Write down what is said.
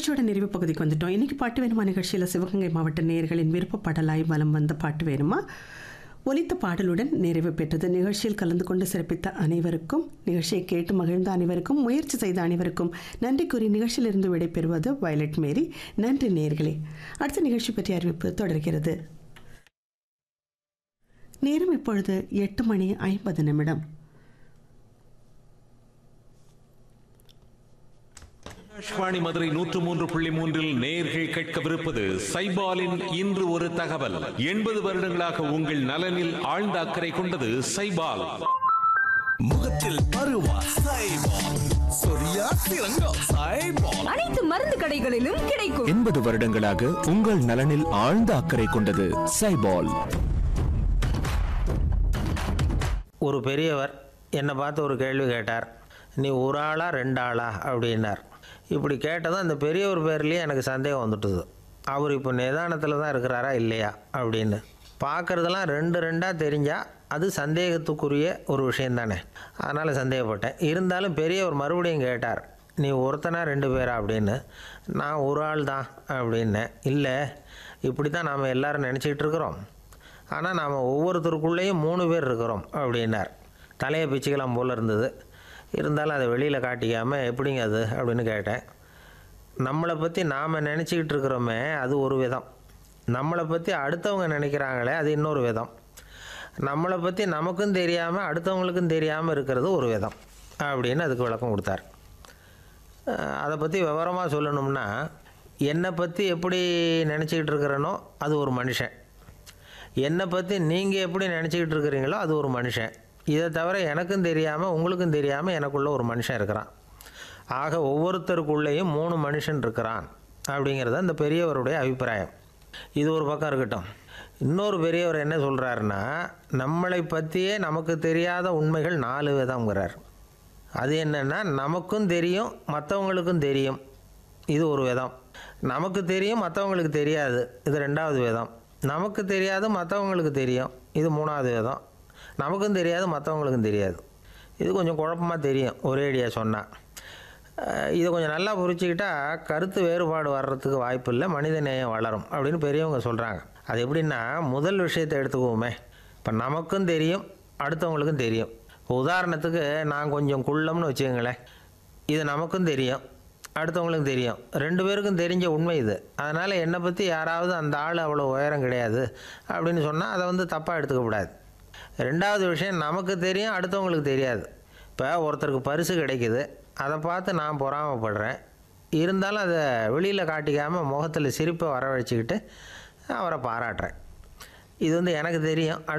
நிகழ்ச்சியோட நிறைவு பகுதிக்கு வந்துட்டோம் இன்னைக்கு பாட்டு வேணுமா நிகழ்ச்சியில் சிவகங்கை மாவட்ட நேயர்களின் விருப்ப பாடலாய் வலம் வந்த பாட்டு வேணுமா ஒலித்த பாடலுடன் நிறைவு பெற்றது நிகழ்ச்சியில் கலந்து கொண்டு சிறப்பித்த அனைவருக்கும் நிகழ்ச்சியை கேட்டு மகிழ்ந்த அனைவருக்கும் முயற்சி செய்த அனைவருக்கும் நன்றி கூறி நிகழ்ச்சியிலிருந்து விடைபெறுவது வயலட் மேரி நன்றி நேயர்களே அடுத்த நிகழ்ச்சி பற்றிய அறிவிப்பு தொடர்கிறது நேரம் இப்பொழுது எட்டு மணி ஐம்பது நிமிடம் ஆகாஷ்வாணி மதுரை நூற்று மூன்று புள்ளி மூன்றில் நேர்கள் கேட்கவிருப்பது சைபாலின் இன்று ஒரு தகவல் எண்பது வருடங்களாக உங்கள் நலனில் ஆழ்ந்த அக்கறை கொண்டது சைபால் முகத்தில் பருவா சைபால் சொரியா சிறங்கோ சைபால் அனைத்து மருந்து கடைகளிலும் கிடைக்கும் எண்பது வருடங்களாக உங்கள் நலனில் ஆழ்ந்த அக்கறை கொண்டது சைபால் ஒரு பெரியவர் என்னை பார்த்து ஒரு கேள்வி கேட்டார் நீ ஒரு ஆளா ரெண்டு ஆளா அப்படின்னார் இப்படி கேட்டதும் அந்த பெரியவர் பேர்லேயே எனக்கு சந்தேகம் வந்துட்டுது அவர் இப்போ நிதானத்தில் தான் இருக்கிறாரா இல்லையா அப்படின்னு பார்க்குறதெல்லாம் ரெண்டு ரெண்டாக தெரிஞ்சால் அது சந்தேகத்துக்குரிய ஒரு விஷயம் தானே அதனால் சந்தேகப்பட்டேன் இருந்தாலும் பெரியவர் மறுபடியும் கேட்டார் நீ ஒருத்தனா ரெண்டு பேரா அப்படின்னு நான் ஒரு ஆள் தான் அப்படின்னேன் இல்லை இப்படி தான் நாம் எல்லாரும் நினச்சிக்கிட்டு இருக்கிறோம் ஆனால் நாம் ஒவ்வொருத்தருக்குள்ளேயும் மூணு பேர் இருக்கிறோம் அப்படின்னார் தலையை பிச்சுக்கலாம் போல் இருந்தது இருந்தாலும் அதை வெளியில் காட்டிக்காமல் எப்படிங்க அது அப்படின்னு கேட்டேன் நம்மளை பற்றி நாம் நினச்சிக்கிட்டு இருக்கிறோமே அது ஒரு விதம் நம்மளை பற்றி அடுத்தவங்க நினைக்கிறாங்களே அது இன்னொரு விதம் நம்மளை பற்றி நமக்கும் தெரியாமல் அடுத்தவங்களுக்கும் தெரியாமல் இருக்கிறது ஒரு விதம் அப்படின்னு அதுக்கு விளக்கம் கொடுத்தார் அஹ் அதை பற்றி விவரமாக சொல்லணும்னா என்னை பற்றி எப்படி நினச்சிக்கிட்டு இருக்கிறேனோ அது ஒரு மனுஷன் என்னை பற்றி நீங்கள் எப்படி நினச்சிக்கிட்டு இருக்கிறீங்களோ அது ஒரு மனுஷன் இதை தவிர எனக்கும் தெரியாமல் உங்களுக்கும் தெரியாமல் எனக்குள்ள ஒரு மனுஷன் இருக்கிறான் ஆக ஒவ்வொருத்தருக்குள்ளேயும் மூணு மனுஷன் இருக்கிறான் அப்படிங்கிறது அந்த பெரியவருடைய அபிப்பிராயம் இது ஒரு பக்கம் இருக்கட்டும் இன்னொரு பெரியவர் என்ன சொல்கிறாருன்னா நம்மளை பற்றியே நமக்கு தெரியாத உண்மைகள் நாலு விதம்ங்கிறார் அது என்னென்னா நமக்கும் தெரியும் மற்றவங்களுக்கும் தெரியும் இது ஒரு விதம் நமக்கு தெரியும் மற்றவங்களுக்கு தெரியாது இது ரெண்டாவது விதம் நமக்கு தெரியாது மற்றவங்களுக்கு தெரியும் இது மூணாவது விதம் நமக்கும் தெரியாது மற்றவங்களுக்கும் தெரியாது இது கொஞ்சம் குழப்பமாக தெரியும் ஒரேடியாக சொன்னால் இதை கொஞ்சம் நல்லா புரிச்சுக்கிட்டா கருத்து வேறுபாடு வர்றதுக்கு வாய்ப்பு இல்லை மனித நேயம் வளரும் அப்படின்னு பெரியவங்க சொல்கிறாங்க அது எப்படின்னா முதல் விஷயத்தை எடுத்துக்குவோமே இப்போ நமக்கும் தெரியும் அடுத்தவங்களுக்கும் தெரியும் இப்போ உதாரணத்துக்கு நான் கொஞ்சம் குள்ளம்னு வச்சுக்கோங்களேன் இது நமக்கும் தெரியும் அடுத்தவங்களுக்கும் தெரியும் ரெண்டு பேருக்கும் தெரிஞ்ச உண்மை இது அதனால் என்னை பற்றி யாராவது அந்த ஆள் அவ்வளோ உயரம் கிடையாது அப்படின்னு சொன்னால் அதை வந்து தப்பாக எடுத்துக்கக்கூடாது ரெண்டாவது விஷயம் நமக்கு தெரியும் அடுத்தவங்களுக்கு தெரியாது இப்போ ஒருத்தருக்கு பரிசு கிடைக்குது அதை பார்த்து நான் பொறாமப்படுறேன் இருந்தாலும் அதை வெளியில் காட்டிக்காமல் முகத்தில் சிரிப்பை வரவழைச்சிக்கிட்டு அவரை பாராட்டுறேன் இது வந்து எனக்கு தெரியும்